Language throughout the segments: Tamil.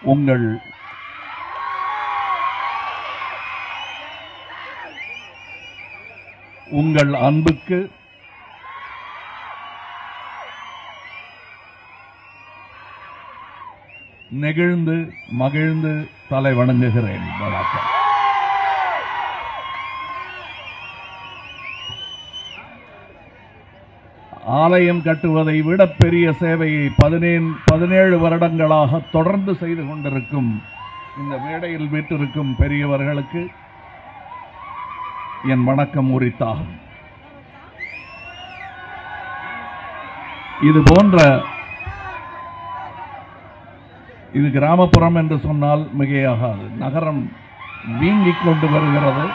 உங்கள் உங்கள் அன்புக்கு நெகிழ்ந்து மகிழ்ந்து தலை வணங்குகிறேன் வணக்கம் ஆலயம் கட்டுவதை விட பெரிய சேவையை பதினேழு பதினேழு வருடங்களாக தொடர்ந்து செய்து கொண்டிருக்கும் இந்த மேடையில் வீட்டிருக்கும் பெரியவர்களுக்கு என் வணக்கம் உரித்தாகும் இது போன்ற இது கிராமப்புறம் என்று சொன்னால் மிகையாகாது நகரம் வீங்கிக் கொண்டு வருகிறது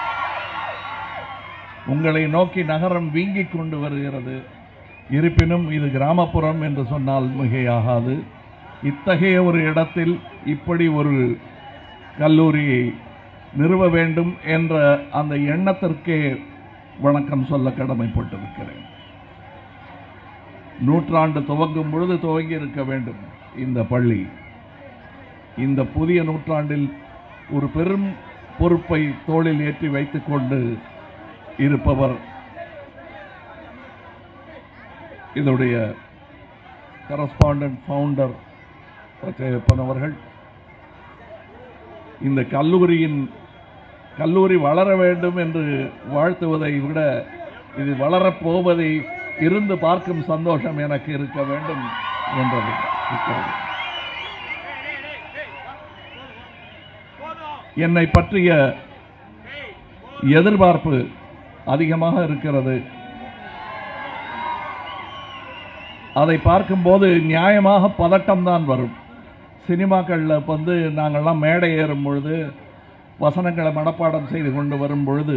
உங்களை நோக்கி நகரம் வீங்கிக் கொண்டு வருகிறது இருப்பினும் இது கிராமப்புறம் என்று சொன்னால் மிகையாகாது இத்தகைய ஒரு இடத்தில் இப்படி ஒரு கல்லூரியை நிறுவ வேண்டும் என்ற அந்த எண்ணத்திற்கே வணக்கம் சொல்ல கடமைப்பட்டிருக்கிறேன் நூற்றாண்டு துவங்கும் பொழுது துவங்கி இருக்க வேண்டும் இந்த பள்ளி இந்த புதிய நூற்றாண்டில் ஒரு பெரும் பொறுப்பை தோளில் ஏற்றி வைத்துக்கொண்டு இருப்பவர் இதனுடைய கரஸ்பாண்டன்ட் ஃபவுண்டர் பச்சையப்பன் அவர்கள் இந்த கல்லூரியின் கல்லூரி வளர வேண்டும் என்று வாழ்த்துவதை விட இது வளரப் போவதை இருந்து பார்க்கும் சந்தோஷம் எனக்கு இருக்க வேண்டும் என்றது இருக்கிறது என்னை பற்றிய எதிர்பார்ப்பு அதிகமாக இருக்கிறது அதை பார்க்கும்போது நியாயமாக பதட்டம் தான் வரும் சினிமாக்களில் வந்து நாங்கள்லாம் மேடை ஏறும் பொழுது வசனங்களை மனப்பாடம் செய்து கொண்டு வரும் பொழுது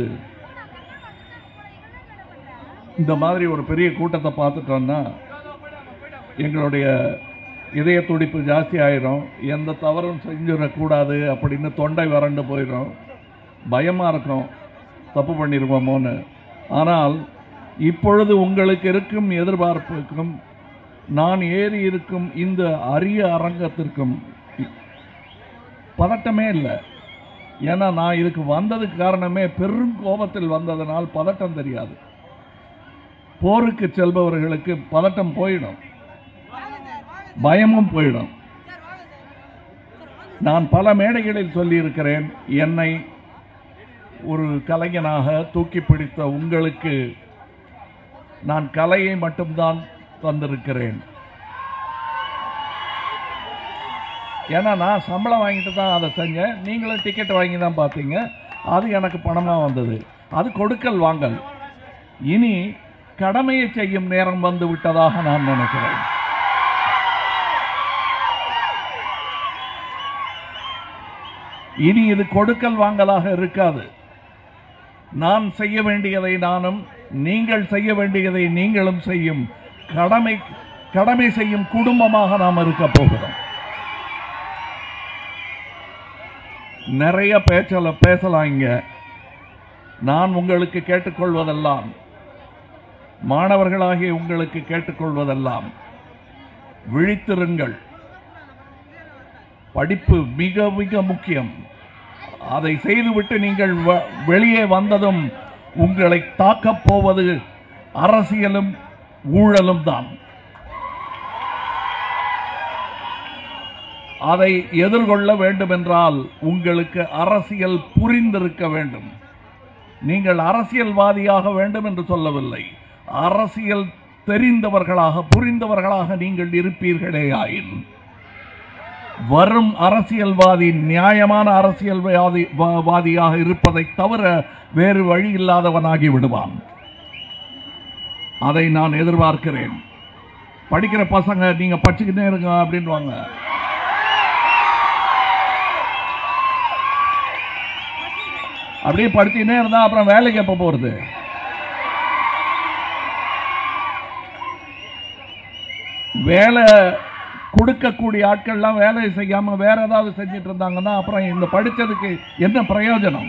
இந்த மாதிரி ஒரு பெரிய கூட்டத்தை பார்த்துட்டோன்னா எங்களுடைய இதய துடிப்பு ஜாஸ்தி ஆயிரும் எந்த தவறும் செஞ்சிடக்கூடாது அப்படின்னு தொண்டை வறண்டு போயிடும் பயமாக இருக்கும் தப்பு பண்ணிடுவோமோன்னு ஆனால் இப்பொழுது உங்களுக்கு இருக்கும் எதிர்பார்ப்புக்கும் நான் ஏறி இருக்கும் இந்த அரிய அரங்கத்திற்கும் இ- பதட்டமே இல்லை ஏன்னா நான் இதுக்கு வந்ததுக்கு காரணமே பெரும் கோபத்தில் வந்ததனால் பதட்டம் தெரியாது போருக்கு செல்பவர்களுக்கு பதட்டம் போயிடும் பயமும் போயிடும் நான் பல மேடைகளில் சொல்லியிருக்கிறேன் என்னை ஒரு கலைஞனாக தூக்கி பிடித்த உங்களுக்கு நான் கலையை மட்டும்தான் தந்திருக்கிறேன் ஏன்னா நான் சம்பளம் வாங்கிட்டு தான் அதை செஞ்சேன் நீங்களும் டிக்கெட் வாங்கி தான் பார்த்தீங்க அது எனக்கு பணமாக வந்தது அது கொடுக்கல் வாங்கல் இனி கடமையை செய்யும் நேரம் வந்து விட்டதாக நான் நினைக்கிறேன் இனி இது கொடுக்கல் வாங்கலாக இருக்காது நான் செய்ய வேண்டியதை நானும் நீங்கள் செய்ய வேண்டியதை நீங்களும் செய்யும் கடமை கடமை செய்யும் குடும்பமாக நாம் இருக்க போகிறோம் நிறைய பேச்சல பேசலாம் இங்க நான் உங்களுக்கு கேட்டுக்கொள்வதெல்லாம் மாணவர்களாகிய உங்களுக்கு கேட்டுக்கொள்வதெல்லாம் விழித்திருங்கள் படிப்பு மிக மிக முக்கியம் அதை செய்துவிட்டு நீங்கள் வ- வெளியே வந்ததும் உங்களை தாக்கப் போவது அரசியலும் ஊழலும் தான் அதை எதிர்கொள்ள வேண்டுமென்றால் உங்களுக்கு அரசியல் புரிந்திருக்க வேண்டும் நீங்கள் அரசியல்வாதியாக வேண்டும் என்று சொல்லவில்லை அரசியல் தெரிந்தவர்களாக புரிந்தவர்களாக நீங்கள் இருப்பீர்களே ஆயின் வரும் அரசியல்வாதி நியாயமான அரசியல்வாதி வா- வாதியாக இருப்பதை தவிர வேறு வழி இல்லாதவனாகி விடுவான் அதை நான் எதிர்பார்க்கிறேன் படிக்கிற பசங்க நீங்க படிச்சுக்கிட்டே இருங்க அப்படின்வாங்க அப்படியே படிச்சுக்கிட்டே இருந்தா அப்புறம் வேலைக்கு எப்ப போறது வேலை கொடுக்கக்கூடிய ஆட்கள்லாம் வேலை செய்யாம வேற ஏதாவது செஞ்சிட்டு இருந்தாங்கன்னா அப்புறம் இந்த படிச்சதுக்கு என்ன பிரயோஜனம்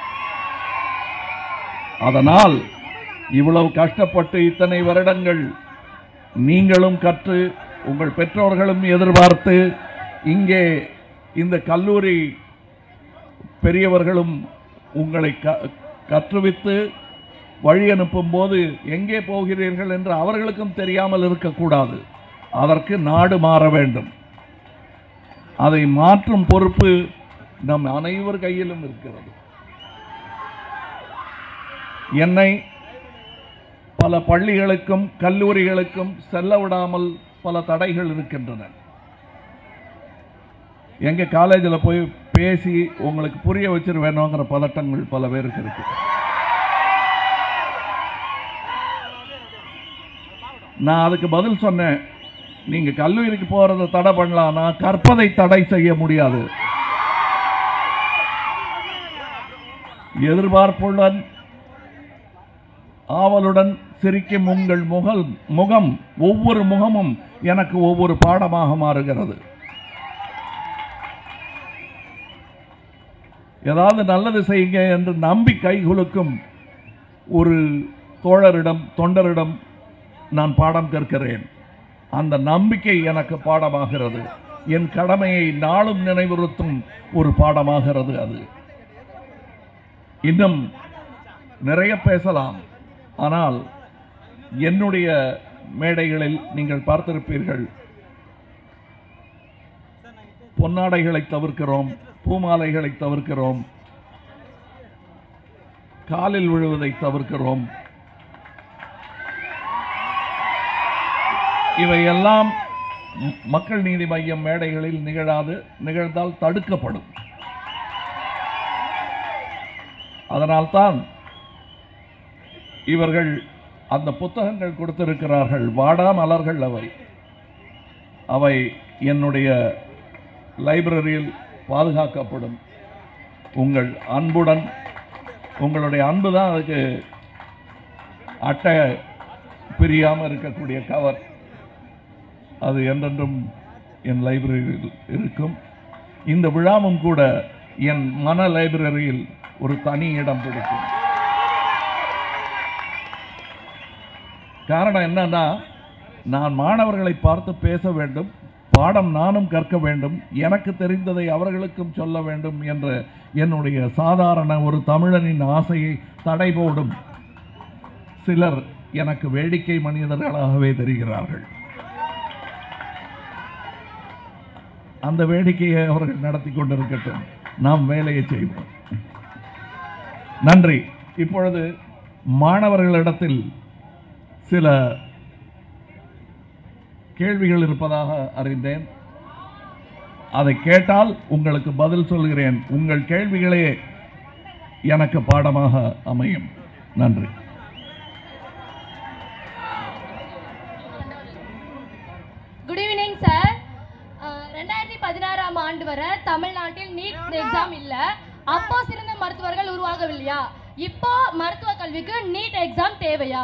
அதனால் இவ்வளவு கஷ்டப்பட்டு இத்தனை வருடங்கள் நீங்களும் கற்று உங்கள் பெற்றோர்களும் எதிர்பார்த்து இங்கே இந்த கல்லூரி பெரியவர்களும் உங்களை க கற்றுவித்து வழி அனுப்பும் போது எங்கே போகிறீர்கள் என்று அவர்களுக்கும் தெரியாமல் இருக்கக்கூடாது அதற்கு நாடு மாற வேண்டும் அதை மாற்றும் பொறுப்பு நம் அனைவர் கையிலும் இருக்கிறது என்னை பல பள்ளிகளுக்கும் கல்லூரிகளுக்கும் செல்ல விடாமல் பல தடைகள் இருக்கின்றன எங்க காலேஜில் போய் பேசி உங்களுக்கு புரிய வச்சிருவேணுங்கிற பதட்டங்கள் பல பேருக்கு இருக்கு நான் அதுக்கு பதில் சொன்னேன் நீங்க கல்லூரிக்கு போறதை தடை பண்ணலாம் நான் கற்பதை தடை செய்ய முடியாது எதிர்பார்ப்புடன் ஆவலுடன் சிரிக்கும் உங்கள் முகல் முகம் ஒவ்வொரு முகமும் எனக்கு ஒவ்வொரு பாடமாக மாறுகிறது ஏதாவது நல்லது செய்யுங்க என்று நம்பி கைகுலுக்கும் ஒரு தோழரிடம் தொண்டரிடம் நான் பாடம் கற்கிறேன் அந்த நம்பிக்கை எனக்கு பாடமாகிறது என் கடமையை நாளும் நினைவுறுத்தும் ஒரு பாடமாகிறது அது இன்னும் நிறைய பேசலாம் ஆனால் என்னுடைய மேடைகளில் நீங்கள் பார்த்திருப்பீர்கள் பொன்னாடைகளை தவிர்க்கிறோம் பூமாலைகளை தவிர்க்கிறோம் காலில் விழுவதை தவிர்க்கிறோம் இவையெல்லாம் ம- மக்கள் நீதி மையம் மேடைகளில் நிகழாது நிகழ்ந்தால் தடுக்கப்படும் அதனால்தான் இவர்கள் அந்த புத்தகங்கள் கொடுத்திருக்கிறார்கள் வாடா மலர்கள் அவை அவை என்னுடைய லைப்ரரியில் பாதுகாக்கப்படும் உங்கள் அன்புடன் உங்களுடைய அன்பு தான் அதுக்கு அட்டை பிரியாமல் இருக்கக்கூடிய கவர் அது என்றென்றும் என் லைப்ரரியில் இருக்கும் இந்த விழாவும் கூட என் மன லைப்ரரியில் ஒரு தனி இடம் பிடிக்கும் காரணம் என்னன்னா நான் மாணவர்களை பார்த்து பேச வேண்டும் பாடம் நானும் கற்க வேண்டும் எனக்கு தெரிந்ததை அவர்களுக்கும் சொல்ல வேண்டும் என்ற என்னுடைய சாதாரண ஒரு தமிழனின் ஆசையை தடை போடும் சிலர் எனக்கு வேடிக்கை மனிதர்களாகவே தெரிகிறார்கள் அந்த வேடிக்கையை அவர்கள் நடத்தி கொண்டிருக்கட்டும் நாம் வேலையை செய்வோம் நன்றி இப்பொழுது மாணவர்களிடத்தில் சில கேள்விகள் இருப்பதாக அறிந்தேன் அதை கேட்டால் உங்களுக்கு பதில் சொல்கிறேன் உங்கள் கேள்விகளே எனக்கு பாடமாக அமையும் நன்றி குட் ஈவினிங் சார் ரெண்டாயிரத்தி பதினாறாம் ஆண்டு வரை தமிழ்நாட்டில் நீட் எக்ஸாம் இல்ல அப்போ சிறந்த மருத்துவர்கள் உருவாகவில்லையா இப்போ மருத்துவ கல்விக்கு நீட் எக்ஸாம் தேவையா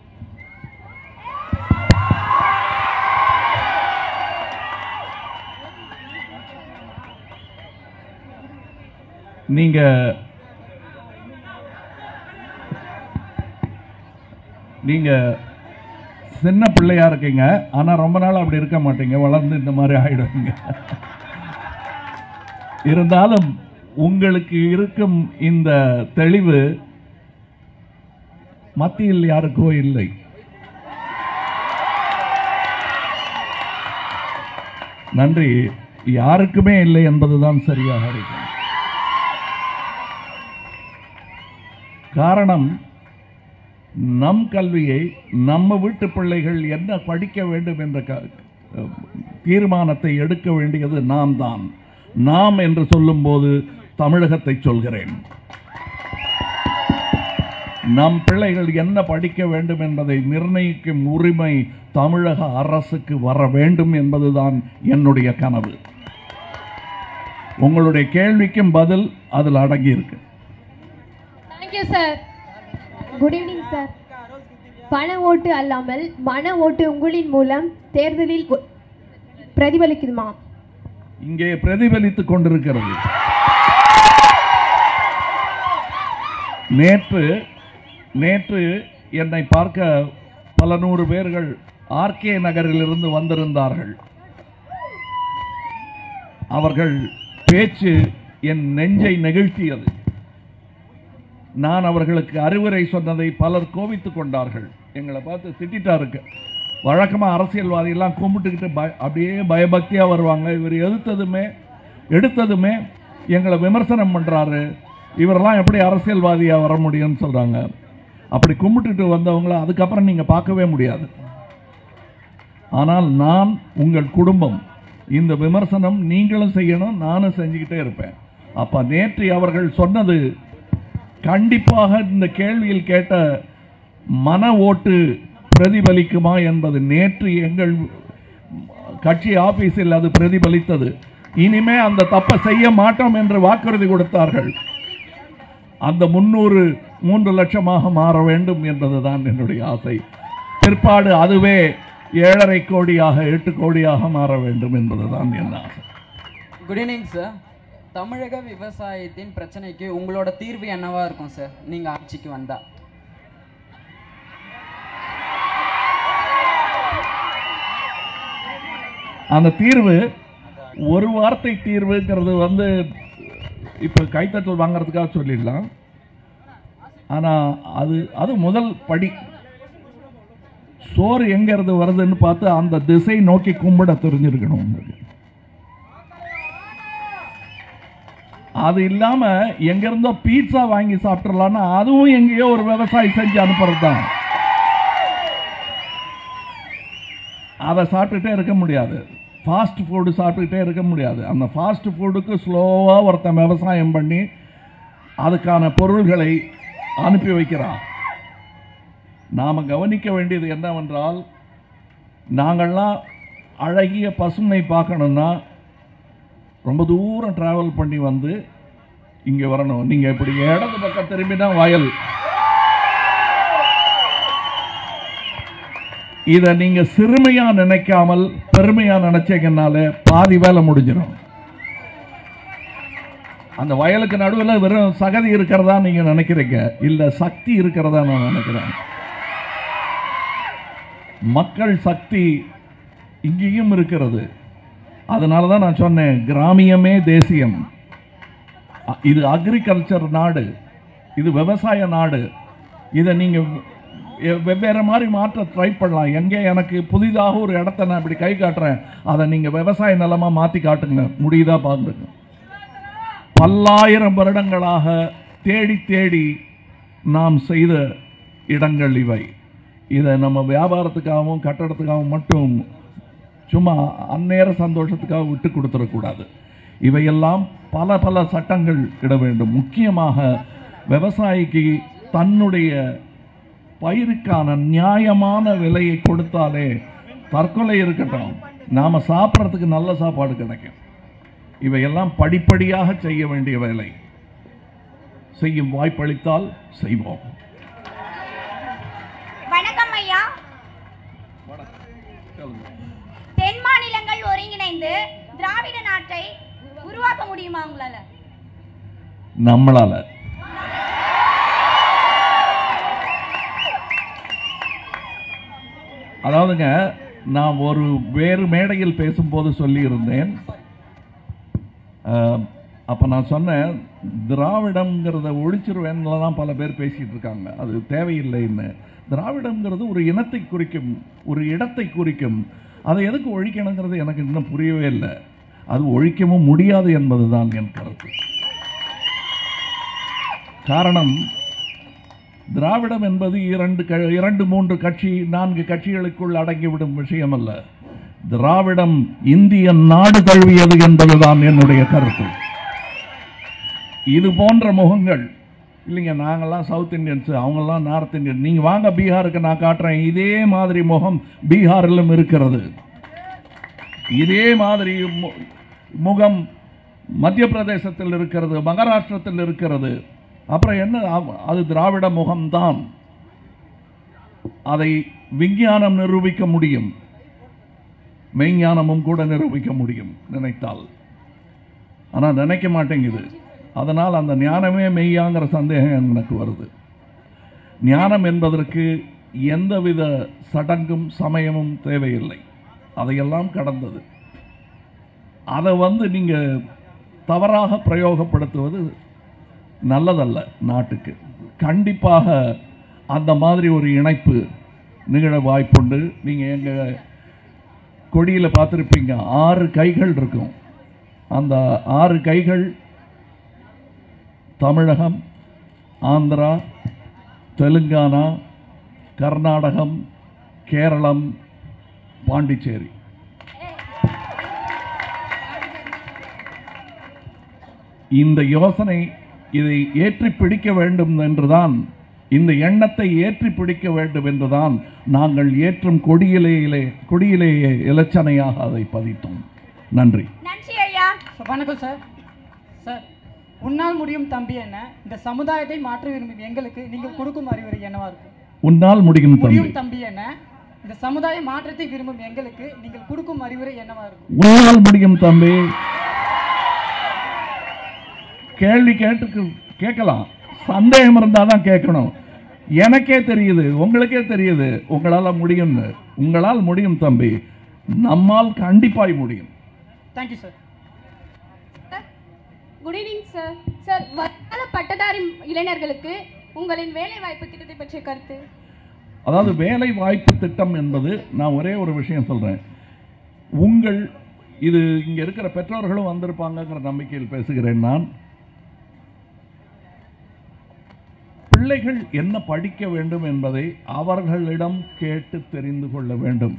நீங்க நீங்க சின்ன பிள்ளையா இருக்கீங்க ஆனா ரொம்ப நாள் அப்படி இருக்க மாட்டீங்க வளர்ந்து இந்த மாதிரி ஆயிடுவீங்க இருந்தாலும் உங்களுக்கு இருக்கும் இந்த தெளிவு மத்தியில் யாருக்கோ இல்லை நன்றி யாருக்குமே இல்லை என்பதுதான் சரியாக இருக்கும் காரணம் நம் கல்வியை நம்ம வீட்டு பிள்ளைகள் என்ன படிக்க வேண்டும் என்ற க- தீர்மானத்தை எடுக்க வேண்டியது நாம் தான் நாம் என்று சொல்லும்போது தமிழகத்தை சொல்கிறேன் நம் பிள்ளைகள் என்ன படிக்க வேண்டும் என்பதை நிர்ணயிக்கும் உரிமை தமிழக அரசுக்கு வர வேண்டும் என்பதுதான் என்னுடைய கனவு உங்களுடைய கேள்விக்கும் பதில் அதில் அடங்கியிருக்கு thank you sir good evening sir பண ஓட்டு அல்லாமல் மன ஓட்டு உங்களின் மூலம் தேர்தலில் ஒ- பிரதிபலிக்குமா இங்கே பிரதிபலித்துக் கொண்டிருக்கிறது நேற்று நேற்று என்னை பார்க்க பல நூறு பேர்கள் ஆர்கே நகரிலிருந்து வந்திருந்தார்கள் அவர்கள் பேச்சு என் நெஞ்சை நெகிழ்த்தியது நான் அவர்களுக்கு அறிவுரை சொன்னதை பலர் கோபித்துக் கொண்டார்கள் எங்களை பார்த்து திட்டாருக்கு வழக்கமாக அரசியல்வாதியெல்லாம் கும்பிட்டுக்கிட்டு பய அப்படியே பயபக்தியாக வருவாங்க இவர் எதிர்த்ததுமே எடுத்ததுமே எங்களை விமர்சனம் பண்ணுறாரு இவரெல்லாம் எப்படி அரசியல்வாதியாக வர முடியும்னு சொல்கிறாங்க அப்படி கும்பிட்டுட்டு வந்தவங்கள அதுக்கப்புறம் நீங்கள் பார்க்கவே முடியாது ஆனால் நான் உங்கள் குடும்பம் இந்த விமர்சனம் நீங்களும் செய்யணும் நானும் செஞ்சுக்கிட்டே இருப்பேன் அப்போ நேற்று அவர்கள் சொன்னது கண்டிப்பாக இந்த கேள்வியில் கேட்ட மன ஓட்டு பிரதிபலிக்குமா என்பது நேற்று எங்கள் கட்சி ஆபீஸில் அது பிரதிபலித்தது இனிமே அந்த தப்பை செய்ய மாட்டோம் என்று வாக்குறுதி கொடுத்தார்கள் அந்த முன்னூறு மூன்று லட்சமாக மாற வேண்டும் என்பதுதான் என்னுடைய ஆசை பிற்பாடு அதுவே ஏழரை கோடியாக எட்டு கோடியாக மாற வேண்டும் என்பதுதான் என் ஆசை குட் ஈவினிங் சார் தமிழக விவசாயத்தின் பிரச்சனைக்கு உங்களோட தீர்வு என்னவா இருக்கும் சார் நீங்க ஆட்சிக்கு வந்தா அந்த தீர்வு ஒரு வார்த்தை தீர்வுங்கிறது வந்து இப்போ கைத்தட்டல் வாங்குறதுக்காக சொல்லிடலாம் ஆனால் அது அது முதல் படி சோறு எங்கேருந்து வருதுன்னு பார்த்து அந்த திசை நோக்கி கும்பிட தெரிஞ்சிருக்கணும் உங்களுக்கு அது இல்லாம எங்க இருந்தோ பீட்சா வாங்கி சாப்பிட்றலாம்னா அதுவும் எங்கேயோ ஒரு விவசாயி செஞ்சு அனுப்புறது தான் அதை சாப்பிட்டுட்டே இருக்க முடியாது ஃபாஸ்ட் ஃபுட்டு சாப்பிட்டுக்கிட்டே இருக்க முடியாது அந்த ஃபாஸ்ட் ஃபுட்டுக்கு ஸ்லோவாக ஒருத்தன் விவசாயம் பண்ணி அதுக்கான பொருள்களை அனுப்பி வைக்கிறான் நாம் கவனிக்க வேண்டியது என்னவென்றால் நாங்கள்லாம் அழகிய பசுமை பார்க்கணுன்னா ரொம்ப தூரம் டிராவல் பண்ணி வந்து இங்கே வரணும் நீங்கள் இப்படி இடது பக்கம் திரும்பினா வயல் இதை நீங்க சிறுமையா நினைக்காமல் பெருமையா நினைச்சீங்கனால பாதி வேலை முடிஞ்சிடும் அந்த வயலுக்கு நடுவில் வெறும் சகதி இருக்கிறதா நீங்க நினைக்கிறீங்க இல்ல சக்தி இருக்கிறதா நான் நினைக்கிறேன் மக்கள் சக்தி இங்கேயும் இருக்கிறது அதனால தான் நான் சொன்னேன் கிராமியமே தேசியம் அ- இது அக்ரிகல்ச்சர் நாடு இது விவசாய நாடு இதை நீங்கள் வெவ்வேறு மாதிரி மாற்ற ட்ரை பண்ணலாம் எங்கே எனக்கு புதிதாக ஒரு இடத்த நான் இப்படி கை காட்டுறேன் அதை நீங்கள் விவசாய நிலமாக மாற்றி காட்டுங்க முடியுதா பாருங்க பல்லாயிரம் வருடங்களாக தேடி தேடி நாம் செய்த இடங்கள் இவை இதை நம்ம வியாபாரத்துக்காகவும் கட்டடத்துக்காகவும் மட்டும் சும்மா அந்நேர சந்தோஷத்துக்காக விட்டு கொடுத்துடக்கூடாது இவையெல்லாம் பல பல சட்டங்கள் இட வேண்டும் முக்கியமாக விவசாயிக்கு தன்னுடைய பயிருக்கான நியாயமான விலையை கொடுத்தாலே தற்கொலை இருக்கட்டும் நாம் சாப்பிட்றதுக்கு நல்ல சாப்பாடு கிடைக்கும் இவையெல்லாம் படிப்படியாக செய்ய வேண்டிய வேலை செய்யும் வாய்ப்பளித்தால் செய்வோம் வணக்கம் ஐயா தென் மாநிலங்கள் ஒருங்கிணைந்து திராவிட நாட்டை உருவாக்க முடியுமா உங்களால நம்மளால அதாவதுங்க நான் ஒரு வேறு மேடையில் பேசும்போது சொல்லியிருந்தேன் அஹ், அப்ப நான் சொன்னேன் திராவிடம்ங்கிறத ஒழிச்சிருவேன்ல தான் பல பேர் பேசிட்டு இருக்காங்க அது தேவையில்லைன்னு திராவிடம்ங்கிறது ஒரு இனத்தை குறிக்கும் ஒரு இடத்தை குறிக்கும் அதை எதுக்கு ஒழிக்கணுங்கிறது எனக்கு இன்னும் புரியவே இல்லை அது ஒழிக்கவும் முடியாது என்பதுதான் என் கருத்து காரணம் திராவிடம் என்பது இரண்டு க- இரண்டு மூன்று கட்சி நான்கு கட்சிகளுக்குள் அடங்கிவிடும் விஷயம் அல்ல திராவிடம் இந்திய நாடு தழுவியது என்பதுதான் என்னுடைய கருத்து இது போன்ற முகங்கள் இல்லைங்க நாங்கெல்லாம் சவுத் இந்தியன்ஸ் அவங்கெல்லாம் நார்த் இந்தியன் நீங்கள் வாங்க பீகாருக்கு நான் காட்டுறேன் இதே மாதிரி முகம் பீகாரிலும் இருக்கிறது இதே மாதிரி மு- முகம் மத்திய பிரதேசத்தில் இருக்கிறது மகாராஷ்டிரத்தில் இருக்கிறது அப்புறம் என்ன அ- அது திராவிட முகம்தான் அதை விஞ்ஞானம் நிரூபிக்க முடியும் மெய்ஞானமும் கூட நிரூபிக்க முடியும் நினைத்தால் ஆனால் நினைக்க மாட்டேங்குது அதனால் அந்த ஞானமே மெய்யாங்கிற சந்தேகம் எனக்கு வருது ஞானம் என்பதற்கு எந்தவித சடங்கும் சமயமும் தேவையில்லை அதையெல்லாம் கடந்தது அதை வந்து நீங்கள் தவறாக பிரயோகப்படுத்துவது நல்லதல்ல நாட்டுக்கு கண்டிப்பாக அந்த மாதிரி ஒரு இணைப்பு நிகழ வாய்ப்புண்டு நீங்கள் எங்கள் கொடியில் பார்த்துருப்பீங்க ஆறு கைகள் இருக்கும் அந்த ஆறு கைகள் தமிழகம் ஆந்திரா தெலுங்கானா கர்நாடகம் கேரளம் பாண்டிச்சேரி இந்த யோசனை இதை ஏற்றி பிடிக்க வேண்டும் என்றுதான் இந்த எண்ணத்தை ஏற்றி பிடிக்க வேண்டும் என்றுதான் நாங்கள் ஏற்றும் கொடியிலேயே கொடியிலேயே இலச்சனையாக அதை பதித்தோம் நன்றி நன்றி ஐயா சார், வணக்கம் சார் சார் உன்னால் முடியும் தம்பி என்ன இந்த சமுதாயத்தை மாற்ற விரும்பும் எங்களுக்கு நீங்கள் கொடுக்கும் அறிவுரை என்னவா இருக்கும் உன்னால் முடியும் தம்பி முடியும் தம்பி என்ன இந்த சமுதாய மாற்றத்தை விரும்பும் எங்களுக்கு நீங்கள் கொடுக்கும் அறிவுரை என்னவா இருக்கும் உன்னால் முடியும் தம்பி கேள்வி கேட்டு கேட்கலாம் சந்தேகம் இருந்தால் தான் கேட்கணும் எனக்கே தெரியுது உங்களுக்கே தெரியுது உங்களால் முடியும்னு உங்களால் முடியும் தம்பி நம்மால் கண்டிப்பாய் முடியும் thank you sir good evening sir sir வருங்கால பட்டதாரி இளைஞர்களுக்கு உங்களின் வேலை வாய்ப்பு திட்டத்தை பற்றிய கருத்து அதாவது வேலை வாய்ப்பு திட்டம் என்பது நான் ஒரே ஒரு விஷயம் சொல்றேன் உங்கள் இது இங்க இருக்கிற பெற்றோர்களும் வந்திருப்பாங்கங்கிற நம்பிக்கையில் பேசுகிறேன் நான் பிள்ளைகள் என்ன படிக்க வேண்டும் என்பதை அவர்களிடம் கேட்டு தெரிந்து கொள்ள வேண்டும்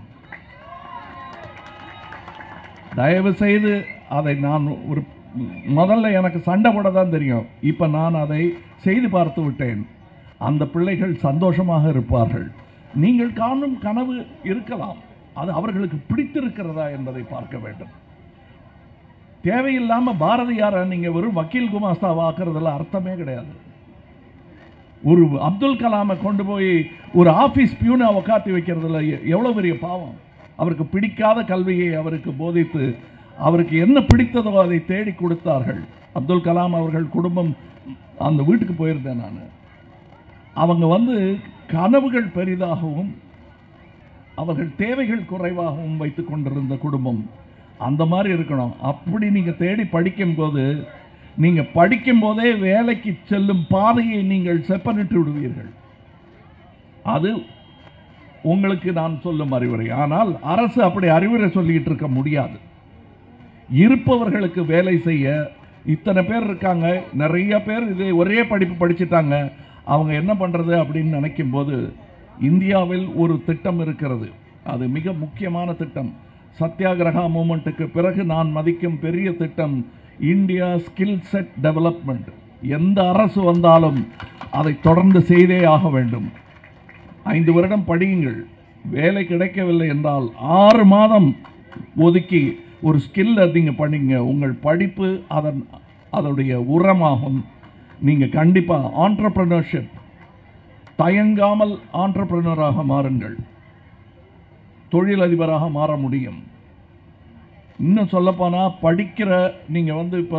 தயவு செய்து அதை நான் ஒரு முதல்ல எனக்கு சண்டை போட தான் தெரியும் இப்போ நான் அதை செய்து பார்த்து விட்டேன் அந்த பிள்ளைகள் சந்தோஷமாக இருப்பார்கள் நீங்கள் காணும் கனவு இருக்கலாம் அது அவர்களுக்கு பிடித்திருக்கிறதா என்பதை பார்க்க வேண்டும் தேவையில்லாம பாரதியாரை நீங்க வெறும் வக்கீல் குமாஸ்தா ஆக்குறதுல அர்த்தமே கிடையாது ஒரு அப்துல் கலாமை கொண்டு போய் ஒரு ஆபீஸ் பியூனை உக்காத்தி வைக்கிறதுல எ- எவ்வளவு பெரிய பாவம் அவருக்கு பிடிக்காத கல்வியை அவருக்கு போதித்து அவருக்கு என்ன பிடித்ததோ அதை தேடி கொடுத்தார்கள் அப்துல் கலாம் அவர்கள் குடும்பம் அந்த வீட்டுக்கு போயிருந்தேன் நான் அவங்க வந்து கனவுகள் பெரிதாகவும் அவர்கள் தேவைகள் குறைவாகவும் வைத்துக் கொண்டிருந்த குடும்பம் அந்த மாதிரி இருக்கணும் அப்படி நீங்க தேடி படிக்கும்போது நீங்க படிக்கும் போதே வேலைக்கு செல்லும் பாதையை நீங்கள் செப்பனிட்டு விடுவீர்கள் அது உங்களுக்கு நான் சொல்லும் அறிவுரை ஆனால் அரசு அப்படி அறிவுரை சொல்லிட்டு இருக்க முடியாது இருப்பவர்களுக்கு வேலை செய்ய இத்தனை பேர் இருக்காங்க நிறைய பேர் இது ஒரே படிப்பு படிச்சிட்டாங்க அவங்க என்ன பண்றது அப்படின்னு நினைக்கும் போது இந்தியாவில் ஒரு திட்டம் இருக்கிறது அது மிக முக்கியமான திட்டம் சத்தியாகிரகா மூமெண்ட்டுக்கு பிறகு நான் மதிக்கும் பெரிய திட்டம் இந்தியா ஸ்கில் செட் டெவலப்மெண்ட் எந்த அரசு வந்தாலும் அதை தொடர்ந்து செய்தே ஆக வேண்டும் ஐந்து வருடம் படியுங்கள் வேலை கிடைக்கவில்லை என்றால் ஆறு மாதம் ஒதுக்கி ஒரு ஸ்கில்ல நீங்கள் படிங்க உங்கள் படிப்பு அதன் அதனுடைய உரமாகும் நீங்கள் கண்டிப்பாக ஆண்டர்பிரினர்ஷிப் தயங்காமல் ஆண்டர்பிரினராக மாறுங்கள் தொழிலதிபராக மாற முடியும் இன்னும் சொல்லப்போனால் படிக்கிற நீங்கள் வந்து இப்போ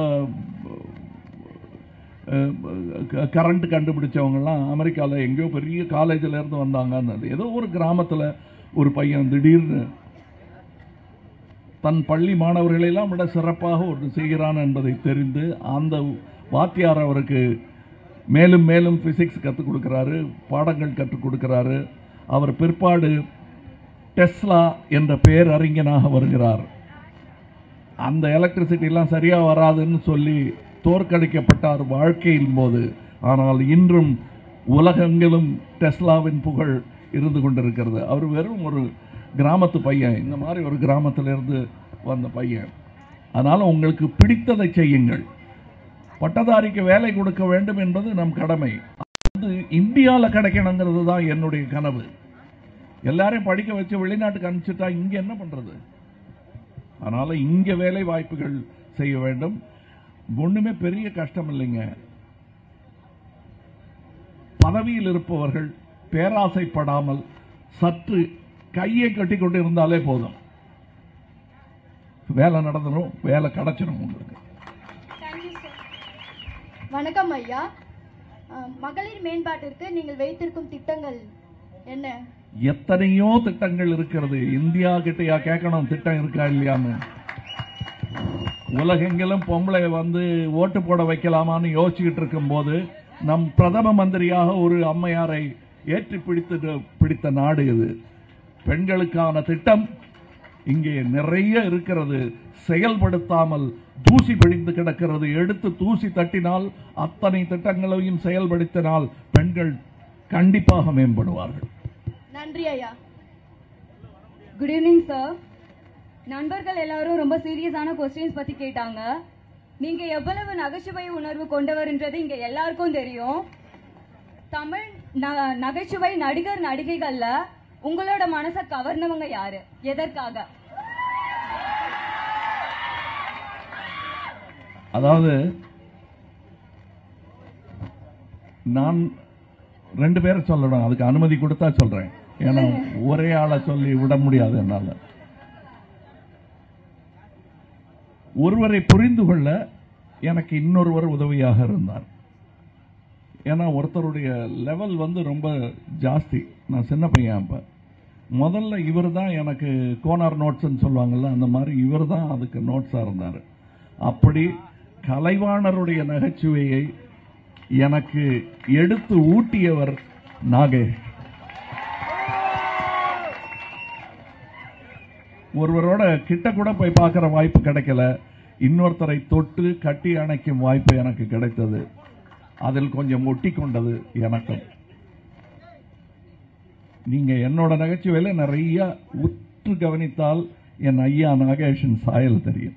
கரண்ட் கண்டுபிடிச்சவங்கலாம் அமெரிக்காவில் எங்கேயோ பெரிய காலேஜில் இருந்து வந்தாங்கன்னு ஏதோ ஒரு கிராமத்தில் ஒரு பையன் திடீர்னு தன் பள்ளி மாணவர்களெல்லாம் விட சிறப்பாக ஒரு செய்கிறான் என்பதை தெரிந்து அந்த வாத்தியார் அவருக்கு மேலும் மேலும் பிசிக்ஸ் கற்றுக் கொடுக்குறாரு பாடங்கள் கற்றுக் கொடுக்குறாரு அவர் பிற்பாடு டெஸ்லா என்ற பேரறிஞனாக வருகிறார் அந்த எலக்ட்ரிசிட்டிலாம் சரியாக வராதுன்னு சொல்லி தோற்கடிக்கப்பட்டார் வாழ்க்கையின் போது ஆனால் இன்றும் உலகெங்கிலும் டெஸ்லாவின் புகழ் இருந்து கொண்டிருக்கிறது அவர் வெறும் ஒரு கிராமத்து பையன் இந்த மாதிரி ஒரு கிராமத்திலிருந்து வந்த பையன் அதனால் உங்களுக்கு பிடித்ததை செய்யுங்கள் பட்டதாரிக்கு வேலை கொடுக்க வேண்டும் என்பது நம் கடமை அது இந்தியாவில் கிடைக்கணுங்கிறது தான் என்னுடைய கனவு எல்லாரையும் படிக்க வச்சு வெளிநாட்டுக்கு அனுப்பிச்சிட்டா இங்கே என்ன பண்ணுறது அதனால இங்க வேலை வாய்ப்புகள் செய்ய வேண்டும் ஒண்ணுமே பெரிய கஷ்டம் இல்லைங்க பதவியில் இருப்பவர்கள் பேராசைப்படாமல் சற்று கையை கட்டி கொண்டு இருந்தாலே போதும் வேலை நடந்துடும் வேலை கிடைச்சிடும் உங்களுக்கு வணக்கம் ஐயா அஹ், மகளிர் மேம்பாட்டிற்கு நீங்கள் வைத்திருக்கும் திட்டங்கள் என்ன எத்தனையோ திட்டங்கள் இருக்கிறது இந்தியா கிட்டயா கேட்கணும் திட்டம் இருக்கா இல்லையான்னு உலகெங்கிலும் பொம்பளை வந்து ஓட்டு போட வைக்கலாமான்னு யோசிச்சுக்கிட்டு இருக்கும்போது நம் பிரதம மந்திரியாக ஒரு அம்மையாரை ஏற்றி பிடித்து பிடித்த நாடு இது பெண்களுக்கான திட்டம் இங்கே நிறைய இருக்கிறது செயல்படுத்தாமல் தூசி பிடிந்து கிடக்கிறது எடுத்து தூசி தட்டினால் அத்தனை திட்டங்களையும் செயல்படுத்தினால் பெண்கள் கண்டிப்பாக மேம்படுவார்கள் நன்றி ஐயா குட் ஈவினிங் சார் நண்பர்கள் எல்லாரும் ரொம்ப சீரியஸான கொஸ்டின்ஸ் பத்தி கேட்டாங்க நீங்க எவ்வளவு நகைச்சுவை உணர்வு கொண்டவர்ன்றது இங்க எல்லாருக்கும் தெரியும் தமிழ் ந- நகைச்சுவை நடிகர் நடிகைகள்ல உங்களோட மனசை கவர்ந்தவங்க யாரு எதற்காக அதாவது நான் ரெண்டு பேரை சொல்லணும் அதுக்கு அனுமதி கொடுத்தா சொல்றேன் ஏன்னா ஒரே ஆளை சொல்லி விட முடியாது என்னால ஒருவரை புரிந்து கொள்ள எனக்கு இன்னொருவர் உதவியாக இருந்தார் ஏன்னா ஒருத்தருடைய லெவல் வந்து ரொம்ப ஜாஸ்தி நான் சின்ன பையன் அப்ப முதல்ல இவர் தான் எனக்கு கோனார் நோட்ஸ்ன்னு சொல்லுவாங்கல்ல அந்த மாதிரி இவர் தான் அதுக்கு நோட்ஸாக இருந்தார் அப்படி கலைவாணருடைய நகைச்சுவையை எனக்கு எடுத்து ஊட்டியவர் நாகேஷ் ஒருவரோட கிட்ட கூட போய் பார்க்குற வாய்ப்பு கிடைக்கல இன்னொருத்தரை தொட்டு கட்டி அணைக்கும் வாய்ப்பு எனக்கு கிடைத்தது அதில் கொஞ்சம் ஒட்டி கொண்டது எனக்கும் நீங்க என்னோட நகைச்சுவையில நிறைய உற்று கவனித்தால் என் ஐயா நாகேஷின் சாயல் தெரியும்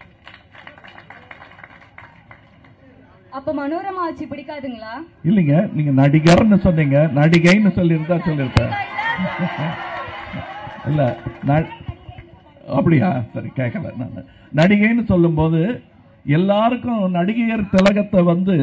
அப்ப மனோரமா ஆட்சி பிடிக்காதுங்களா இல்லைங்க நீங்க நடிகர்னு சொன்னீங்க நடிகைன்னு சொல்லியிருந்தா சொல்லியிருப்பேன் இல்ல ந- அப்படியா சரி கேட்கல நான் நடிகைன்னு சொல்லும்போது எல்லாருக்கும் நடிகையர் திலகத்தை வந்து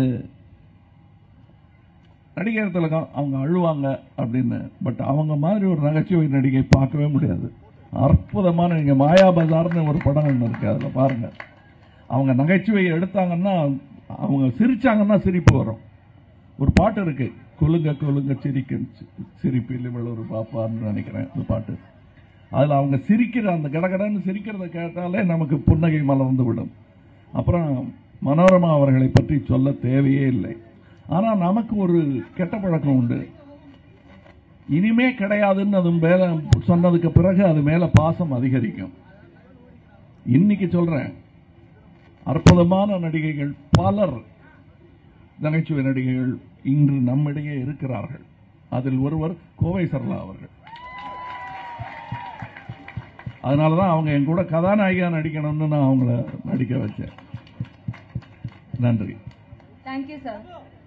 நடிகர் திலகம் அவங்க அழுவாங்க அப்படின்னு பட் அவங்க மாதிரி ஒரு நகைச்சுவை நடிகை பார்க்கவே முடியாது அற்புதமான நீங்க மாயா பஜார்னு ஒரு படம் ஒன்று இருக்கு அதில் பாருங்க அவங்க நகைச்சுவையை எடுத்தாங்கன்னா அவங்க சிரிச்சாங்கன்னா சிரிப்பு வரும் ஒரு பாட்டு இருக்கு கொலுங்க கொலுங்க சிரிக்க சிரிப்பில் இவள் ஒரு பாப்பான்னு நினைக்கிறேன் அந்த பாட்டு அதில் அவங்க சிரிக்கிற அந்த கடகடன்னு சிரிக்கிறத கேட்டாலே நமக்கு புன்னகை மலர்ந்து விடும் அப்புறம் மனோரமா அவர்களை பற்றி சொல்ல தேவையே இல்லை ஆனால் நமக்கு ஒரு கெட்ட பழக்கம் உண்டு இனிமே கிடையாதுன்னு அது மேல சொன்னதுக்கு பிறகு அது மேல பாசம் அதிகரிக்கும் இன்னைக்கு சொல்றேன் அற்புதமான நடிகைகள் பலர் நகைச்சுவை நடிகைகள் இன்று நம்மிடையே இருக்கிறார்கள் அதில் ஒருவர் கோவை சரளா அவர்கள் அதனால தான் அவங்க என் கூட கதாநாயகியா நடிக்கணும்னு நான் அவங்கள நடிக்க வச்சேன் நன்றி தேங்க்யூ சார்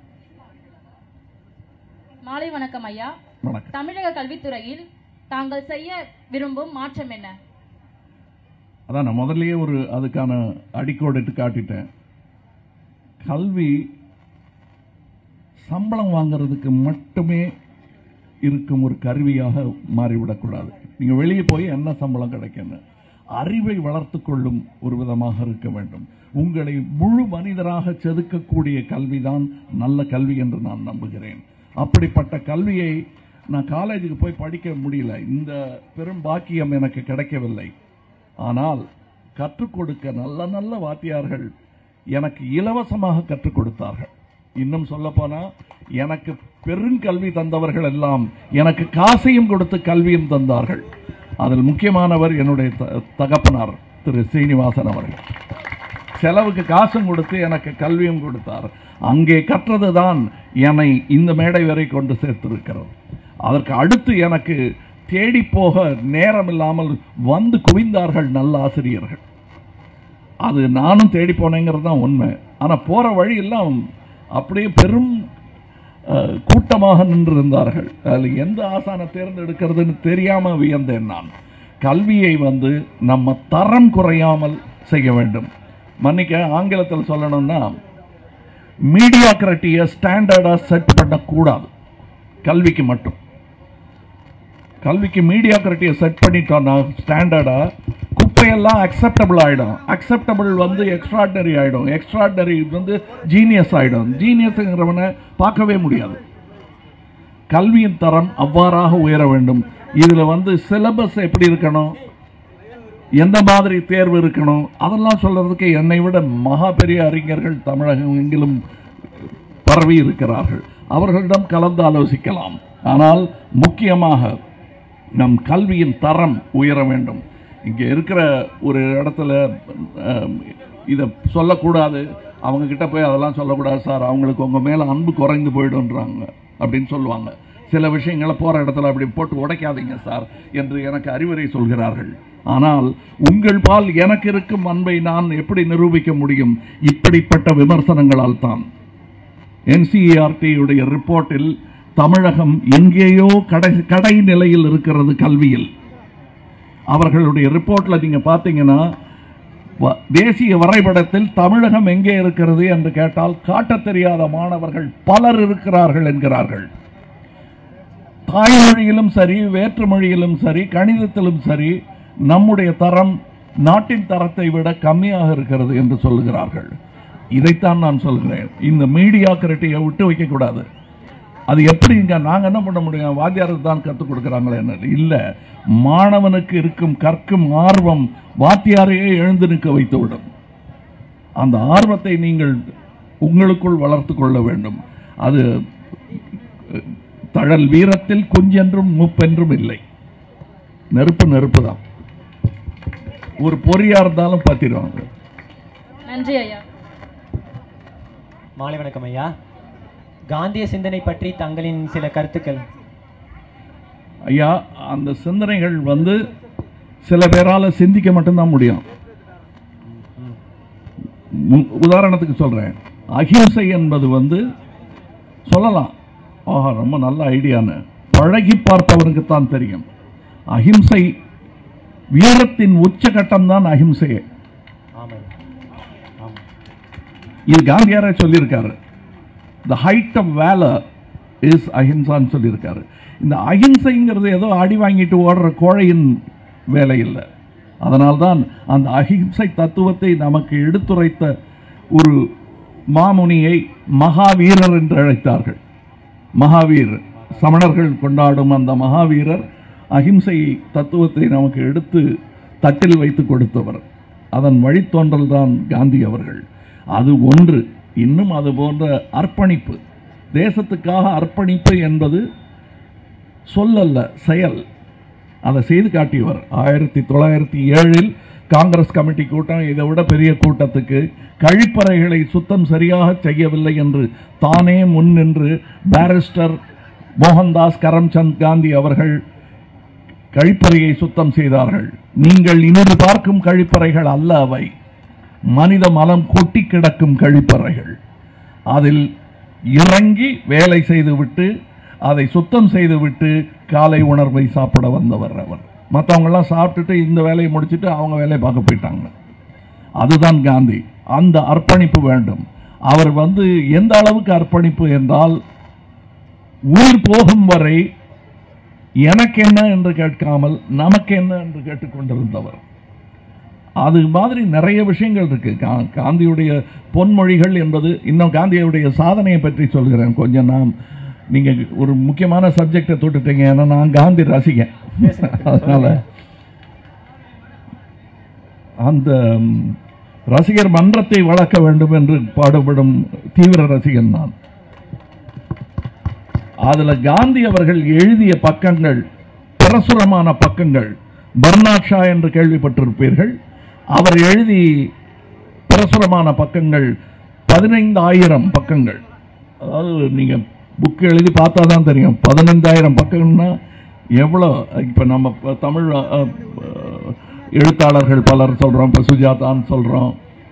மாலை வணக்கம் ஐயா வணக்கம் தமிழக கல்வித்துறையில் தாங்கள் செய்ய விரும்பும் மாற்றம் என்ன அதான் நான் முதல்லயே ஒரு அதுக்கான அடிக்கோடிட்டு காட்டிட்டேன் கல்வி சம்பளம் வாங்குறதுக்கு மட்டுமே இருக்கும் ஒரு கருவியாக மாறிவிடக்கூடாது நீங்க வெளியே போய் என்ன சம்பளம் கிடைக்குன்னு அறிவை வளர்த்துக் கொள்ளும் ஒரு விதமாக இருக்க வேண்டும் உங்களை முழு மனிதராக செதுக்கக்கூடிய கல்விதான் நல்ல கல்வி என்று நான் நம்புகிறேன் அப்படிப்பட்ட கல்வியை நான் காலேஜுக்கு போய் படிக்க முடியல இந்த பெரும் பாக்கியம் எனக்கு கிடைக்கவில்லை ஆனால் கற்றுக் கொடுக்க நல்ல நல்ல வாத்தியார்கள் எனக்கு இலவசமாக கற்றுக் கொடுத்தார்கள் இன்னும் சொல்லப்போனா எனக்கு பெருங்கல்வி தந்தவர்கள் எல்லாம் எனக்கு காசையும் கொடுத்து கல்வியும் தந்தார்கள் அதில் முக்கியமானவர் என்னுடைய த- தகப்பனார் திரு சீனிவாசன் அவர்கள் செலவுக்கு காசும் கொடுத்து எனக்கு கல்வியும் கொடுத்தார் அங்கே கற்றதுதான் என்னை இந்த மேடை வரை கொண்டு சேர்த்திருக்கிறது அதற்கு அடுத்து எனக்கு தேடி போக நேரம் இல்லாமல் வந்து குவிந்தார்கள் நல்ல ஆசிரியர்கள் அது நானும் தேடி போனேங்கிறது தான் உண்மை ஆனால் போகிற வழியெல்லாம் அப்படியே பெரும் அஹ், கூட்டமாக நின்றிருந்தார்கள் அதில் எந்த ஆசானை தேர்ந்தெடுக்கிறதுன்னு தெரியாமல் வியந்தேன் நான் கல்வியை வந்து நம்ம தரம் குறையாமல் செய்ய வேண்டும் மன்னிக்க ஆங்கிலத்தில் சொல்லணும்னா மீடியாக்ரட்டியை ஸ்டாண்டர்டாக செட் பண்ணக்கூடாது கல்விக்கு மட்டும் கல்விக்கு மீடியாக்ரட்டியை செட் பண்ணிட்டோம்னா ஸ்டாண்டர்டா குப்பையெல்லாம் அக்செப்டபிள் ஆயிடும் அக்செப்டபிள் வந்து எக்ஸ்ட்ராடனரி ஆயிடும் எக்ஸ்ட்ராடனரி வந்து ஜீனியஸ் ஆயிடும் ஜீனியஸ்ங்கிறவனை பார்க்கவே முடியாது கல்வியின் தரம் அவ்வாறாக உயர வேண்டும் இதுல வந்து சிலபஸ் எப்படி இருக்கணும் எந்த மாதிரி தேர்வு இருக்கணும் அதெல்லாம் சொல்றதுக்கு என்னை விட மகா பெரிய அறிஞர்கள் தமிழகம் எங்கிலும் பரவி இருக்கிறார்கள் அவர்களிடம் கலந்து ஆலோசிக்கலாம் ஆனால் முக்கியமாக நம் கல்வியின் தரம் உயர வேண்டும் இங்கே இருக்கிற ஒரு இடத்துல அஹ், இதை சொல்லக்கூடாது அவங்க கிட்ட போய் அதெல்லாம் சொல்லக்கூடாது சார் அவங்களுக்கு உங்கள் மேலே அன்பு குறைந்து போயிடுன்றாங்க அப்படின்னு சொல்லுவாங்க சில விஷயங்களை போகிற இடத்துல அப்படி போட்டு உடைக்காதீங்க சார் என்று எனக்கு அறிவுரை சொல்கிறார்கள் ஆனால் உங்கள் பால் எனக்கு இருக்கும் அன்பை நான் எப்படி நிரூபிக்க முடியும் இப்படிப்பட்ட விமர்சனங்களால் தான் என்சிஇஆர்டியுடைய ரிப்போர்ட்டில் தமிழகம் எங்கேயோ கடை கடை நிலையில் இருக்கிறது கல்வியில் அவர்களுடைய ரிப்போர்ட்ல நீங்க பார்த்தீங்கன்னா வ- தேசிய வரைபடத்தில் தமிழகம் எங்கே இருக்கிறது என்று கேட்டால் காட்டத் தெரியாத மாணவர்கள் பலர் இருக்கிறார்கள் என்கிறார்கள் தாய்மொழியிலும் சரி வேற்று மொழியிலும் சரி கணிதத்திலும் சரி நம்முடைய தரம் நாட்டின் தரத்தை விட கம்மியாக இருக்கிறது என்று சொல்லுகிறார்கள் இதைத்தான் நான் சொல்கிறேன் இந்த மீடியாக்கிரட்டியை விட்டு வைக்கக்கூடாது அது எப்படிங்க நாங்கள் என்ன பண்ண முடியும் வாத்தியாருக்கு தான் கற்றுக் கொடுக்குறாங்களே என்ன இல்லை மாணவனுக்கு இருக்கும் கற்கும் ஆர்வம் வாத்தியாரையே எழுந்து நிற்க வைத்துவிடும் அந்த ஆர்வத்தை நீங்கள் உங்களுக்குள் வளர்த்து கொள்ள வேண்டும் அது அஹ், தழல் வீரத்தில் கொஞ்சென்றும் முப்பென்றும் இல்லை நெருப்பு நெருப்பு தான் ஒரு பொறியா இருந்தாலும் பத்திடுவாங்க நன்றி ஐயா மாலை வணக்கம் ஐயா காந்திய சிந்தனை பற்றி தங்களின் சில கருத்துக்கள் ஐயா அந்த சிந்தனைகள் வந்து சில பேரால சிந்திக்க மட்டும்தான் முடியும் மு- உதாரணத்துக்கு சொல்றேன் அகிம்சை என்பது வந்து சொல்லலாம் ஆஹா ரொம்ப நல்ல ஐடியான்னு பழகி பார்ப்பவனுக்கு தான் தெரியும் அகிம்சை வீரத்தின் உச்சகட்டம் தான் அகிம்சையே ஆமாம் ஆமாம் இது காந்தியாரே சொல்லியிருக்காரு the height of valour is அஹிம்சான்னு சொல்லியிருக்காரு இந்த அஹிம்சைங்கிறது ஏதோ அடி வாங்கிட்டு ஓடுற கோழையின் வேலை இல்லை அதனால்தான் அந்த அஹிம்சை தத்துவத்தை நமக்கு எடுத்துரைத்த ஒரு மாமுனியை மகாவீரர் என்று அழைத்தார்கள் மகாவீர் சமணர்கள் கொண்டாடும் அந்த மகாவீரர் அஹிம்சை தத்துவத்தை நமக்கு எடுத்து தட்டில் வைத்து கொடுத்தவர் அதன் வழித்தோன்றல் தான் காந்தி அவர்கள் அது ஒன்று இன்னும் அது போன்ற அர்ப்பணிப்பு தேசத்துக்காக அர்ப்பணிப்பு என்பது சொல்லல்ல செயல் அதை செய்து காட்டியவர் ஆயிரத்தி தொள்ளாயிரத்தி ஏழில் காங்கிரஸ் கமிட்டி கூட்டம் இதை விட பெரிய கூட்டத்துக்கு கழிப்பறைகளை சுத்தம் சரியாக செய்யவில்லை என்று தானே முன் நின்று பாரிஸ்டர் மோகன்தாஸ் கரம்சந்த் காந்தி அவர்கள் கழிப்பறையை சுத்தம் செய்தார்கள் நீங்கள் இன்று பார்க்கும் கழிப்பறைகள் அல்ல அவை மனித மலம் கொட்டி கிடக்கும் கழிப்பறைகள் அதில் இறங்கி வேலை செய்துவிட்டு அதை சுத்தம் செய்துவிட்டு காலை உணர்வை சாப்பிட வந்தவர் அவர் மற்றவங்கெல்லாம் சாப்பிட்டுட்டு இந்த வேலையை முடிச்சிட்டு அவங்க வேலையை பார்க்க போயிட்டாங்க அதுதான் காந்தி அந்த அர்ப்பணிப்பு வேண்டும் அவர் வந்து எந்த அளவுக்கு அர்ப்பணிப்பு என்றால் உயிர் போகும் வரை எனக்கு என்ன என்று கேட்காமல் நமக்கு என்ன என்று கேட்டுக்கொண்டிருந்தவர் அது மாதிரி நிறைய விஷயங்கள் இருக்கு கா- காந்தியுடைய பொன்மொழிகள் என்பது இன்னும் காந்தியுடைய சாதனையை பற்றி சொல்கிறேன் கொஞ்சம் நாம் நீங்க ஒரு முக்கியமான சப்ஜெக்டை தொட்டுட்டீங்க ஏன்னா நான் காந்தி ரசிகன் அதனால அந்த ம், ரசிகர் மன்றத்தை வளர்க்க வேண்டும் என்று பாடுபடும் தீவிர ரசிகன் நான் அதுல காந்தி அவர்கள் எழுதிய பக்கங்கள் பிரசுரமான பக்கங்கள் பர்னாட் ஷா என்று கேள்விப்பட்டிருப்பீர்கள் அவர் எழுதி பிரசுரமான பக்கங்கள் பதினைந்தாயிரம் பக்கங்கள் அதாவது நீங்க புக் எழுதி பார்த்தா தான் தெரியும் பதினைந்தாயிரம் பக்கம்னா எவ்வளோ இப்போ நம்ம ப- தமிழ் அ, அ, எழுத்தாளர்கள் பலர் சொல்கிறோம் இப்போ சுஜாதான்னு சொல்கிறோம்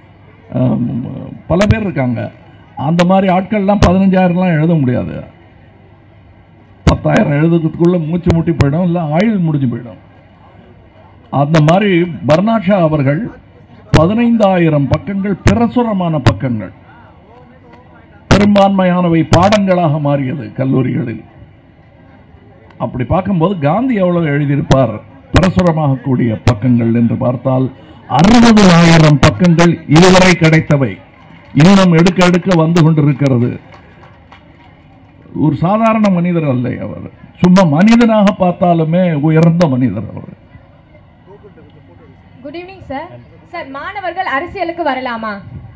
பல பேர் இருக்காங்க அந்த மாதிரி ஆட்கள்லாம் பதினஞ்சாயிரம்லாம் எழுத முடியாது பத்தாயிரம் எழுதுறதுக்குள்ள மூச்சு முட்டி போயிடும் இல்லை ஆயுள் முடிஞ்சு போயிடும் அந்த மாதிரி பர்னாஷா அவர்கள் பதினைந்தாயிரம் பக்கங்கள் பிரசுரமான பக்கங்கள் பெரும்பான்மையானவை பாடங்களாக மாறியது கல்லூரிகளில் அப்படி பார்க்கும்போது காந்தி எவ்வளவு எழுதியிருப்பார் பிரசுரமாக கூடிய பக்கங்கள் என்று பார்த்தால் அறுபது ஆயிரம் பக்கங்கள் இதுவரை கிடைத்தவை இன்னும் எடுக்க எடுக்க வந்து கொண்டிருக்கிறது ஒரு சாதாரண மனிதர் அல்ல அவர் சும்மா மனிதனாக பார்த்தாலுமே உயர்ந்த மனிதர் அவர் சார் சார் மாணவர்கள் அரசியலுக்கு வரலாமா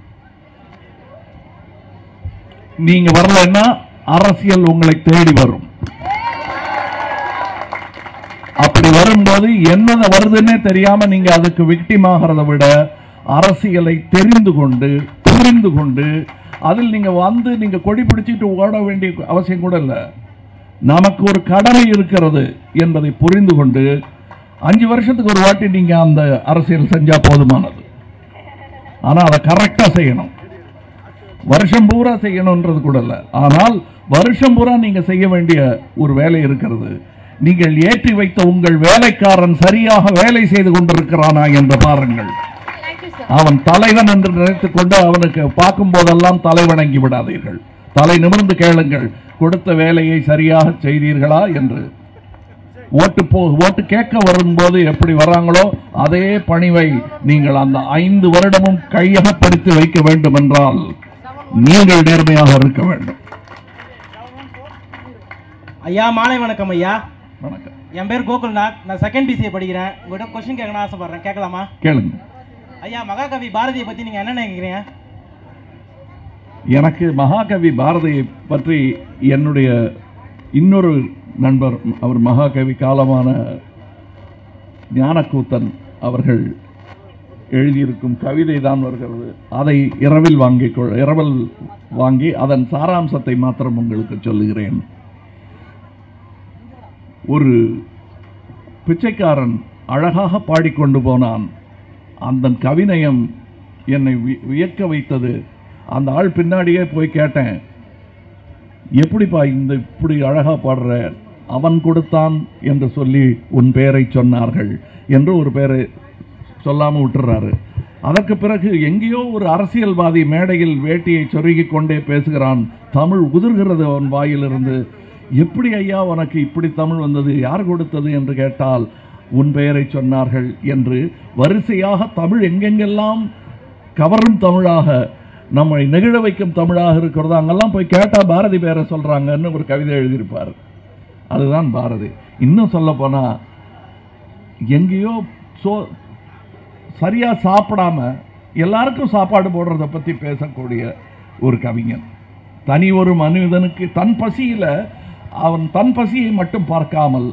நீங்க வரலைன்னா அரசியல் உங்களை தேடி வரும் அப்படி வரும்போது என்ன வருதுன்னே தெரியாம நீங்க அதுக்கு விக்டிம் ஆகிறத விட அரசியலை தெரிந்து கொண்டு புரிந்து கொண்டு அதில் நீங்க வந்து நீங்க கொடி பிடிச்சிட்டு ஓட வேண்டிய அவசியம் கூட இல்லை நமக்கு ஒரு கடமை இருக்கிறது என்பதை புரிந்து கொண்டு அஞ்சு வருஷத்துக்கு ஒரு வாட்டி நீங்க அந்த அரசியல் செஞ்சா போதுமானது ஆனா அதை கரெக்டா செய்யணும் வருஷம் பூரா செய்யணும்ன்றது கூட இல்ல ஆனால் வருஷம் பூரா நீங்க செய்ய வேண்டிய ஒரு வேலை இருக்கிறது நீங்கள் ஏற்றி வைத்த உங்கள் வேலைக்காரன் சரியாக வேலை செய்து கொண்டிருக்கிறானா என்று பாருங்கள் அவன் தலைவன் என்று நினைத்துக் கொண்டு அவனுக்கு பார்க்கும் போதெல்லாம் தலை வணங்கி விடாதீர்கள் தலை நிமிர்ந்து கேளுங்கள் கொடுத்த வேலையை சரியாக செய்தீர்களா என்று ஓட்டு போ ஓட்டு கேட்க வரும்போது எப்படி வராங்களோ அதே பணிவை நீங்கள் அந்த ஐந்து வருடமும் கையகப்படுத்தி வைக்க வேண்டும் என்றால் நீங்கள் நேர்மையாக இருக்க வேண்டும் ஐயா மாலை வணக்கம் ஐயா வணக்கம் என் பேர் கோகுல்நாத் நான் செகண்ட் பிசிஏ படிக்கிறேன் உங்கள்கிட்ட கொஸ்டின் கேட்கணும் ஆசைப்படுறேன் கேட்கலாமா கேளுங்க ஐயா மகாகவி பாரதியை பற்றி நீங்கள் என்ன நினைக்கிறீங்க எனக்கு மகாகவி பாரதியை பற்றி என்னுடைய இன்னொரு நண்பர் அவர் மகாகவி காலமான ஞானக்கூத்தன் அவர்கள் எழுதியிருக்கும் கவிதை தான் வருகிறது அதை இரவில் வாங்கி கொள்- இரவில் வாங்கி அதன் சாராம்சத்தை மாத்திரம் உங்களுக்கு சொல்லுகிறேன் ஒரு பிச்சைக்காரன் அழகாக பாடிக்கொண்டு போனான் அந்த கவிநயம் என்னை வி- வியக்க வைத்தது அந்த ஆள் பின்னாடியே போய் கேட்டேன் எப்படிப்பா இந்த இப்படி அழகா பாடுற அவன் கொடுத்தான் என்று சொல்லி உன் பெயரை சொன்னார்கள் என்று ஒரு பேரை சொல்லாம விட்டுறாரு அதற்கு பிறகு எங்கேயோ ஒரு அரசியல்வாதி மேடையில் வேட்டியை சொருகிக் கொண்டே பேசுகிறான் தமிழ் உதிர்கிறது அவன் வாயிலிருந்து எப்படி ஐயா உனக்கு இப்படி தமிழ் வந்தது யார் கொடுத்தது என்று கேட்டால் உன் பெயரை சொன்னார்கள் என்று வரிசையாக தமிழ் எங்கெங்கெல்லாம் கவரும் தமிழாக நம்மை நெகிழ வைக்கும் தமிழாக இருக்கிறதோ அங்கெல்லாம் போய் கேட்டா பாரதி பேரை சொல்றாங்கன்னு ஒரு கவிதை எழுதியிருப்பார் அதுதான் பாரதி இன்னும் சொல்ல போனா எங்கேயோ சோ சரியா சாப்பிடாம எல்லாருக்கும் சாப்பாடு போடுறத பத்தி பேசக்கூடிய ஒரு கவிஞன் தனி ஒரு மனிதனுக்கு தன் பசியில அவன் தன் பசியை மட்டும் பார்க்காமல்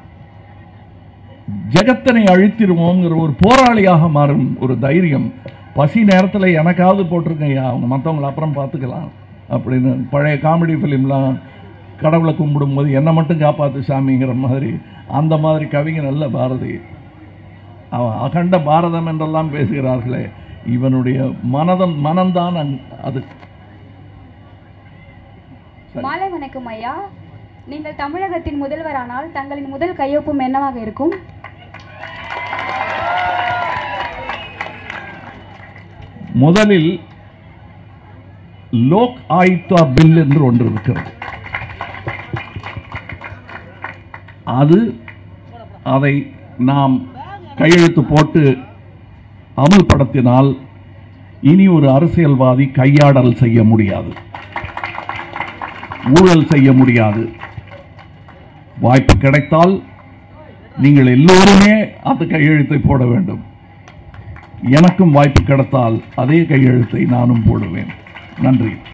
ஜெகத்தினை அழித்திருவோங்கிற ஒரு போராளியாக மாறும் ஒரு தைரியம் பசி நேரத்தில் எனக்காவது போட்டிருக்கையா அவங்க மற்றவங்களை அப்புறம் பார்த்துக்கலாம் அப்படின்னு பழைய காமெடி ஃபிலிம்லாம் கடவுளை கும்பிடும்போது என்னை மட்டும் காப்பாத்து சாமிங்கிற மாதிரி அந்த மாதிரி கவிஞன் அல்ல பாரதி அவன் அகண்ட பாரதம் என்றெல்லாம் பேசுகிறார்களே இவனுடைய மனதம் மனம்தான் அங்- அது சரி. மாலை வணக்கம் ஐயா நீங்கள் தமிழகத்தின் முதல்வரானால் தங்களின் முதல் கையொப்பம் என்னவாக இருக்கும் முதலில் லோக் ஆயுக்தா பில் என்று ஒன்று இருக்கிறது அது அதை நாம் கையெழுத்து போட்டு அமுல்படுத்தினால் இனி ஒரு அரசியல்வாதி கையாடல் செய்ய முடியாது ஊழல் செய்ய முடியாது வாய்ப்பு கிடைத்தால் நீங்கள் எல்லோருமே அந்த கையெழுத்தை போட வேண்டும் எனக்கும் வாய்ப்பு கிடைத்தால் அதே கையெழுத்தை நானும் போடுவேன் நன்றி